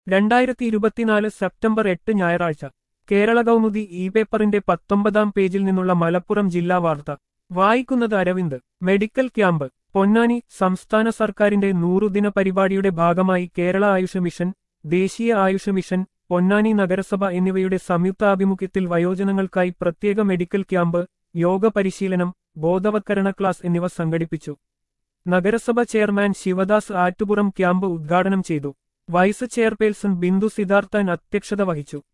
രണ്ടായിരത്തി ഇരുപത്തിനാല് സെപ്റ്റംബർ എട്ട് ഞായറാഴ്ച കേരള കൗമുദി ഇ പേപ്പറിന്റെ പത്തൊമ്പതാം പേജിൽ നിന്നുള്ള മലപ്പുറം ജില്ലാ വാർത്ത വായിക്കുന്നത് അരവിന്ദ് മെഡിക്കൽ ക്യാമ്പ് പൊന്നാനി സംസ്ഥാന സർക്കാരിന്റെ നൂറുദിന പരിപാടിയുടെ ഭാഗമായി കേരള ആയുഷ് മിഷൻ ദേശീയ ആയുഷ് മിഷൻ പൊന്നാനി നഗരസഭ എന്നിവയുടെ സംയുക്താഭിമുഖ്യത്തിൽ വയോജനങ്ങൾക്കായി പ്രത്യേക മെഡിക്കൽ ക്യാമ്പ് യോഗ പരിശീലനം ബോധവത്കരണ ക്ലാസ് എന്നിവ സംഘടിപ്പിച്ചു നഗരസഭ ചെയർമാൻ ശിവദാസ് ആറ്റുപുറം ക്യാമ്പ് ഉദ്ഘാടനം ചെയ്തു വൈസ് ചെയർപേഴ്സൺ ബിന്ദു സിദ്ധാർത്ഥൻ അധ്യക്ഷത വഹിച്ചു